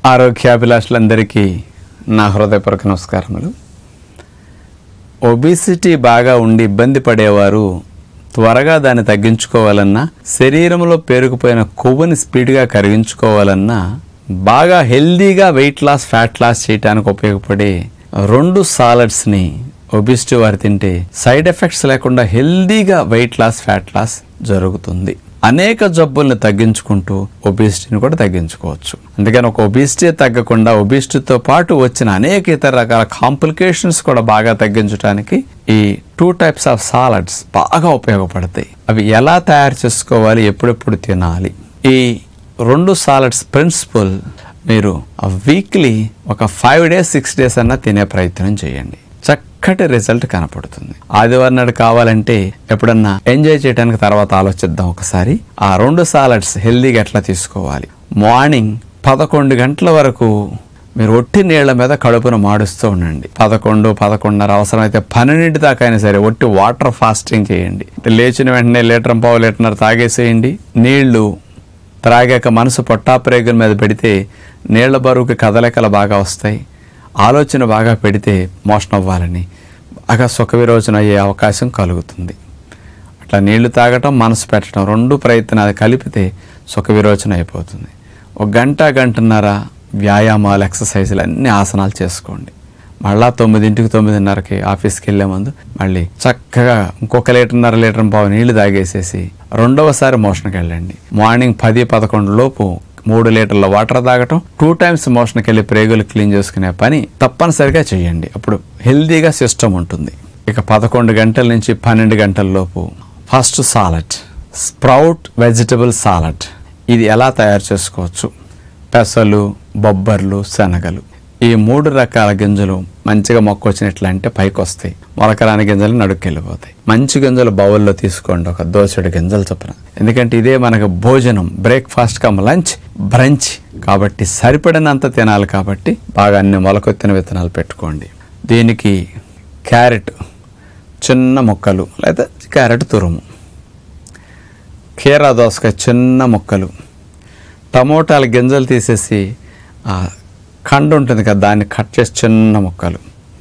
ఆరోగ్యాభిలాషులందరికీ నా హృదయపూర్వక నమస్కారములు ఒబిసిటీ బాగా ఉండి ఇబ్బంది పడేవారు త్వరగా దాన్ని తగ్గించుకోవాలన్నా శరీరంలో పేరుకుపోయిన కొవ్వుని స్పీడ్గా కరిగించుకోవాలన్నా బాగా హెల్దీగా వెయిట్ లాస్ ఫ్యాట్ లాస్ చేయడానికి ఉపయోగపడే రెండు సాలడ్స్ని ఒబిసిటీ వారు తింటే సైడ్ ఎఫెక్ట్స్ లేకుండా హెల్దీగా వెయిట్ లాస్ ఫ్యాట్ లాస్ జరుగుతుంది అనేక జబ్బుల్ని తగ్గించుకుంటూ ఒబిసిటీని కూడా తగ్గించుకోవచ్చు అందుకని ఒక ఒబిసిటీ తగ్గకుండా ఒబిసిటీతో పాటు వచ్చిన అనేక ఇతర రకాల కాంప్లికేషన్స్ కూడా బాగా తగ్గించడానికి ఈ టూ టైప్స్ ఆఫ్ సాలడ్స్ బాగా ఉపయోగపడతాయి అవి ఎలా తయారు చేసుకోవాలి ఎప్పుడెప్పుడు తినాలి ఈ రెండు సాలడ్స్ ప్రిన్సిపల్ మీరు వీక్లీ ఒక ఫైవ్ డేస్ సిక్స్ డేస్ అన్నా తినే ప్రయత్నం చేయండి చక్కటి రిజల్ట్ కనపడుతుంది ఆదివారం నాడు కావాలంటే ఎప్పుడన్నా ఎంజాయ్ చేయడానికి తర్వాత ఆలోచిద్దాం ఒకసారి ఆ రెండు సాలడ్స్ హెల్దీగా ఎట్లా తీసుకోవాలి మార్నింగ్ పదకొండు గంటల వరకు మీరు ఒట్టి నీళ్ల మీద కడుపును మాడుస్తూ ఉండండి పదకొండు పదకొండున్నర అవసరమైతే పన్నెండింటి దాకా అయినా సరే ఒట్టి వాటర్ ఫాస్టింగ్ చేయండి లేచిన వెంటనే లీటర్ పావు లీటర్నర తాగేసేయండి నీళ్లు త్రాగాక మనసు పొట్టాప్రేగుల మీద పెడితే నీళ్ల బరువుకి కదలికలు బాగా వస్తాయి ఆలోచన బాగా పెడితే మోషన్ అవ్వాలని బాగా సుఖ విరోచన అయ్యే అవకాశం కలుగుతుంది అట్లా నీళ్లు తాగటం మనసు పెట్టడం రెండు ప్రయత్నాలు కలిపితే సుఖ విరోచన అయిపోతుంది ఒక గంట గంటన్నర వ్యాయామాలు ఎక్సర్సైజులు అన్ని ఆసనాలు చేసుకోండి మళ్ళా తొమ్మిదింటికి తొమ్మిదిన్నరకి ఆఫీస్కి వెళ్ళే ముందు మళ్ళీ చక్కగా ఇంకొక లీటర్న్నర లీటర్ పావు నీళ్లు తాగేసేసి రెండవసారి మోషన్కి వెళ్ళండి మార్నింగ్ పది పదకొండు లోపు మూడు లీటర్ల వాటర్ తాగటం టూ టైమ్స్ మోషన్కి వెళ్ళి ప్రేగులు క్లీన్ చేసుకునే పని తప్పనిసరిగా చేయండి అప్పుడు హెల్దీగా సిస్టమ్ ఉంటుంది ఇక పదకొండు గంటల నుంచి పన్నెండు గంటల లోపు first salad sprout vegetable salad ఇది ఎలా తయారు చేసుకోవచ్చు పెసలు బొబ్బర్లు శనగలు ఈ మూడు రకాల గింజలు మంచిగా మొక్క వచ్చినట్లు అంటే పైకి వస్తాయి మొలకరాని గింజలు నడుక్కి వెళ్ళిపోతాయి మంచి గింజలు బౌల్లో తీసుకోండి ఒక దోసెడు గింజలు చొప్పున ఎందుకంటే ఇదే మనకు భోజనం బ్రేక్ఫాస్ట్ కమ్ లంచ్ బ్రంచ్ కాబట్టి సరిపడినంత తినాలి కాబట్టి బాగా అన్ని మొలకొత్తిన విత్తనాలు పెట్టుకోండి దీనికి క్యారెట్ చిన్న ముక్కలు లేదా క్యారెట్ తురుము కీరా దోసకాయ చిన్న ముక్కలు టమోటాల గింజలు తీసేసి ఆ కండ ఉంటుంది కదా దాన్ని కట్ చేసి చిన్న ముక్కలు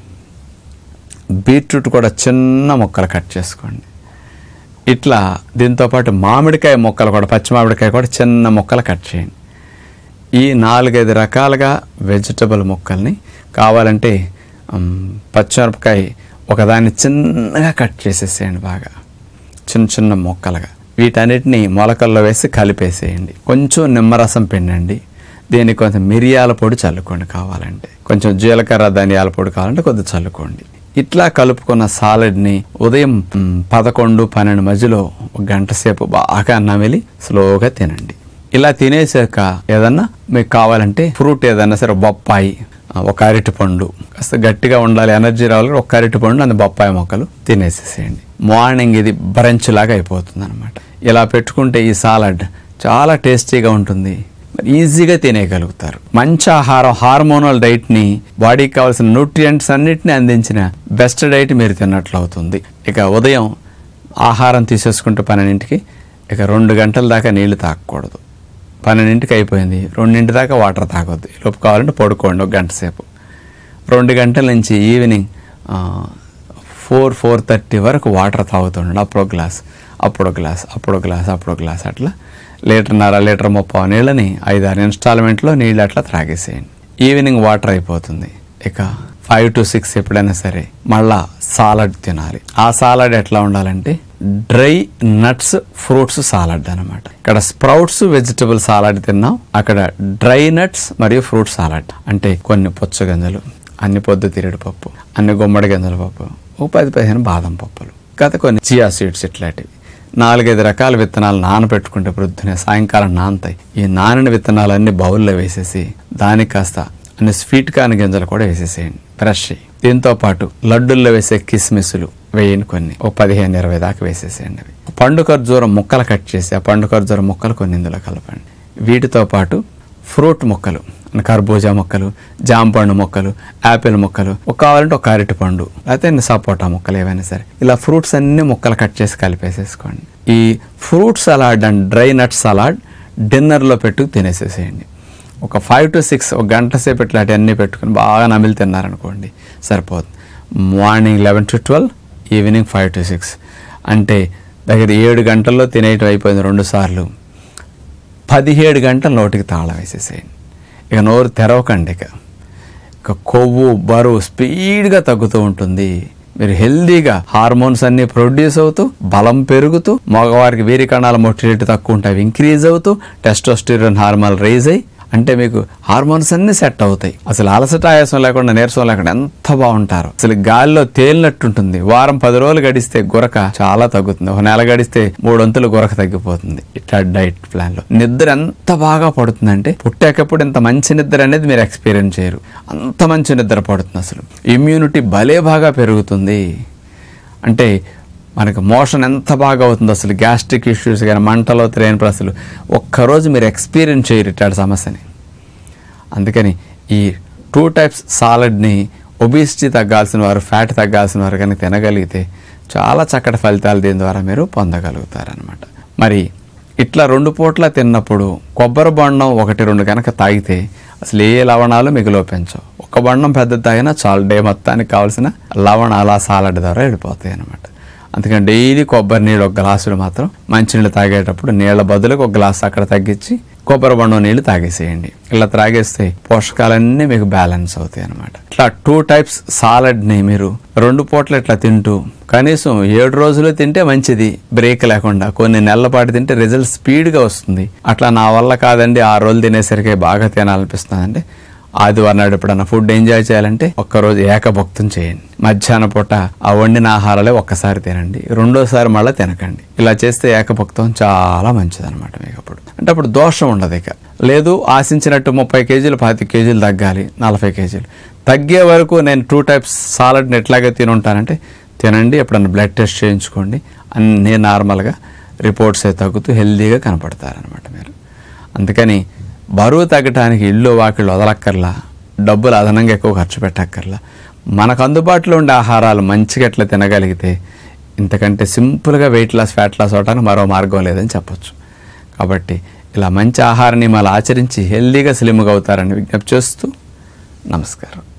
బీట్రూట్ కూడా చిన్న ముక్కలు కట్ చేసుకోండి ఇట్లా దీంతోపాటు మామిడికాయ ముక్కలు కూడా పచ్చి మామిడికాయ కూడా చిన్న ముక్కలు కట్ చేయండి ఈ నాలుగైదు రకాలుగా వెజిటబుల్ ముక్కల్ని కావాలంటే ఉమ్, పచ్చిమిరపకాయ ఒకదాన్ని చిన్నగా కట్ చేసేసేయండి బాగా చిన్న చిన్న ముక్కలుగా వీటన్నిటిని మొలకల్లో వేసి కలిపేసేయండి కొంచెం నిమ్మరసం పిండండి దీనికి కొంచెం మిరియాల పొడి చల్లుకోండి కావాలంటే కొంచెం జీలకర్ర ధనియాల పొడి కావాలంటే కొద్దిగా చల్లుకోండి ఇట్లా కలుపుకున్న సాలడ్ని ఉదయం మ్, పదకొండు పన్నెండు మధ్యలో ఒక గంట సేపు బాగా నమిలి స్లోగా తినండి ఇలా తినేసాక ఏదన్నా మీకు కావాలంటే ఫ్రూట్ ఏదన్నా సరే బొప్పాయి ఆ, ఒక అరటి పండు కాస్త గట్టిగా ఉండాలి ఎనర్జీ రావాలి ఒక అరటి పండు అందు బొప్పాయి మొక్కలు తినేసేసేయండి మార్నింగ్ ఇది బ్రంచ్ లాగా అయిపోతుంది అనమాట ఇలా పెట్టుకుంటే ఈ సాలడ్ చాలా టేస్టీగా ఉంటుంది మరి ఈజీగా తినేయగలుగుతారు మంచి ఆహారం హార్మోనల్ డైట్ని బాడీకి కావాల్సిన న్యూట్రియంట్స్ అన్నిటిని అందించిన బెస్ట్ డైట్ మీరు తిన్నట్లు అవుతుంది ఇక ఉదయం ఆహారం తీసేసుకుంటే పన్నెండింటికి ఇక రెండు గంటల దాకా నీళ్లు తాగకూడదు పన్నెండింటికి అయిపోయింది రెండింటి దాకా వాటర్ తాగొద్దు ఈ లోపు కావాలంటే పడుకోండి ఒక గంట సేపు రెండు గంటల నుంచి ఈవినింగ్ ఫోర్ ఫోర్ థర్టీ వరకు వాటర్ తాగుతుండండి అప్పుడు గ్లాస్ అప్పుడు గ్లాస్ అప్పుడు గ్లాస్ అప్పుడు గ్లాస్ అట్లా లీటర్న్నర లీటర్ ముప్పై నీళ్ళని ఐదారు ఇన్స్టాల్మెంట్లో నీళ్ళు అట్లా త్రాగేసేయండి ఈవినింగ్ వాటర్ అయిపోతుంది ఇక ఫైవ్ టు సిక్స్ ఎప్పుడైనా సరే మళ్ళా సాలడ్ తినాలి ఆ సాలడ్ ఎట్లా ఉండాలంటే డ్రై నట్స్ ఫ్రూట్స్ సాలడ్ అన్నమాట ఇక్కడ స్ప్రౌట్స్ వెజిటబుల్ సాలడ్ తిన్నాం అక్కడ డ్రై నట్స్ మరియు ఫ్రూట్ సాలడ్ అంటే కొన్ని పుచ్చగింజలు అన్ని పొద్దు తిరడు పప్పు అన్ని గుమ్మడి గింజల పప్పు ఓ పది పదిహేను బాదం పప్పులు గత కొన్ని చియా సీడ్స్ ఇట్లాంటివి నాలుగైదు రకాల విత్తనాలు నానబెట్టుకుంటే ప్రొద్దునే సాయంకాలం నానతాయి ఈ నానిన విత్తనాలన్నీ బౌల్లో వేసేసి దానికి కాస్త అన్ని స్వీట్ కార్న్ గింజలు కూడా వేసేసేయండి ఫ్రెష్ దీంతో పాటు లడ్డుల్లో వేసే కిస్మిస్లు వేయండి కొన్ని ఒక పదిహేను ఇరవై దాకా వేసేసేయండి అవి పండు ఖర్జూరం ముక్కలు కట్ చేసి ఆ పండు ఖర్జూరం ముక్కలు కొన్ని ఇందులో కలపండి వీటితో పాటు ఫ్రూట్ మొక్కలు కర్బూజా మొక్కలు జాంపండు మొక్కలు యాపిల్ మొక్కలు ఒక కావాలంటే ఒక అరటి పండు లేకపోతే సపోటా మొక్కలు ఏవైనా సరే ఇలా ఫ్రూట్స్ అన్ని ముక్కలు కట్ చేసి కలిపేసేసుకోండి ఈ fruit salad and dry nut salad డిన్నర్లో పెట్టు తినేసేసేయండి ఒక ఫైవ్ టు సిక్స్ ఒక గంట సేపు ఇట్లాంటి అన్నీ పెట్టుకుని బాగా నమిలి తిన్నారనుకోండి సరిపోతుంది morning eleven to twelve evening five to six అంటే దగ్గర ఏడు గంటల్లో తినేయటం అయిపోయింది రెండు సార్లు పదిహేడు గంటల నోటికి తాళం వేసేసేయండి ఇక నోరు తెరవకండి ఇక ఇక కొవ్వు బరువు స్పీడ్గా తగ్గుతూ ఉంటుంది మీరు హెల్దీగా హార్మోన్స్ అన్ని ప్రొడ్యూస్ అవుతూ బలం పెరుగుతూ మగవారికి వీరి కణాల మొటిలిటీ తక్కువ ఉంటాయి అవి ఇంక్రీజ్ అవుతూ టెస్టోస్టిరోన్ హార్మోన్ రైజ్ అయ్యి అంటే మీకు హార్మోన్స్ అన్ని సెట్ అవుతాయి అసలు అలసట ఆయాసం లేకుండా నీరసం లేకుండా ఎంత బాగుంటారు అసలు గాలిలో తేలినట్టుంటుంది వారం పది రోజులు గడిస్తే గురక చాలా తగ్గుతుంది ఒక నెల గడిస్తే మూడొంతులు గురక తగ్గిపోతుంది ఇట్లా డైట్ ప్లాన్ లో నిద్ర ఎంత బాగా పడుతుందంటే పుట్టాకప్పుడు ఇంత మంచి నిద్ర అనేది మీరు ఎక్స్పీరియన్స్ చేయరు అంత మంచి నిద్ర పడుతుంది అసలు ఇమ్యూనిటీ భలే బాగా పెరుగుతుంది అంటే మనకి మోషన్ ఎంత బాగా అవుతుంది అసలు గ్యాస్ట్రిక్ ఇష్యూస్ కానీ మంటలో త్రేన్ అసలు ఒక్కరోజు మీరు ఎక్స్పీరియన్స్ చేయరు ఇట్లాంటి సమస్యని అందుకని ఈ టూ టైప్స్ సాలడ్ని ఒబిసిటీ తగ్గాల్సిన వారు ఫ్యాట్ తగ్గాల్సిన వారు కనుక తినగలిగితే చాలా చక్కటి ఫలితాలు దీని ద్వారా మీరు పొందగలుగుతారనమాట మరి ఇట్లా రెండు పూట్ల తిన్నప్పుడు కొబ్బరి బొండం ఒకటి రెండు కనుక తాగితే అసలు ఏ లవణాలు మీకు లోపించవు ఒక్క బొండం పెద్దది తాగినా చాలు డే మొత్తానికి కావాల్సిన లవణాలు ఆ సాలడ్ ద్వారా వెళ్ళిపోతాయి అనమాట అందుకని డైలీ కొబ్బరి నీళ్ళు ఒక గ్లాసులు మాత్రం మంచినీళ్ళు తాగేటప్పుడు నీళ్ళ బదులుకు ఒక గ్లాస్ అక్కడ తగ్గించి కొబ్బరి బొండం నీళ్ళు తాగేసేయండి ఇలా త్రాగేస్తే పోషకాలన్నీ మీకు బ్యాలెన్స్ అవుతాయి అనమాట ఇట్లా టూ టైప్స్ సాలడ్ని మీరు రెండు పూటలు ఇట్లా తింటూ కనీసం ఏడు రోజులు తింటే మంచిది బ్రేక్ లేకుండా కొన్ని నెలల పాటు తింటే రిజల్ట్ స్పీడ్గా వస్తుంది అట్లా నా వల్ల కాదండి ఆ రోజులు తినేసరికి బాగా తినాలనిపిస్తుంది అంటే ఆదివారం నాడు ఎప్పుడన్నా ఫుడ్ ఎంజాయ్ చేయాలంటే ఒక్కరోజు ఏకభక్తం చేయండి మధ్యాహ్నం పూట ఆ వండిన ఆహారాలే ఒక్కసారి తినండి రెండోసారి మళ్ళీ తినకండి ఇలా చేస్తే ఏకభక్తం చాలా మంచిది అనమాట మీకు అప్పుడు అంటే అప్పుడు దోషం ఉండదు ఇక లేదు ఆశించినట్టు ముప్పై కేజీలు పాతి కేజీలు తగ్గాలి నలభై కేజీలు తగ్గే వరకు నేను టూ టైప్స్ సాలడ్ని ఎట్లాగే తినుంటానంటే తినండి ఎప్పుడన్నా బ్లడ్ టెస్ట్ చేయించుకోండి అన్నీ నార్మల్గా రిపోర్ట్స్ అయితే తగ్గుతూ హెల్దీగా కనపడతారనమాట మీరు అందుకని బరువు తగ్గడానికి ఇల్లు వాకిళ్ళు వదలక్కర్లా డబ్బులు అదనంగా ఎక్కువ ఖర్చు పెట్టక్కర్లా మనకు అందుబాటులో ఉండే ఆహారాలు మంచిగా ఎట్లా తినగలిగితే ఇంతకంటే సింపుల్గా వెయిట్ లాస్ ఫ్యాట్ లాస్ అవడానికి మరో మార్గం లేదని చెప్పొచ్చు కాబట్టి ఇలా మంచి ఆహార నియమాలు ఆచరించి హెల్దీగా స్లిమ్గా అవుతారని విజ్ఞప్తి చేస్తూ నమస్కారం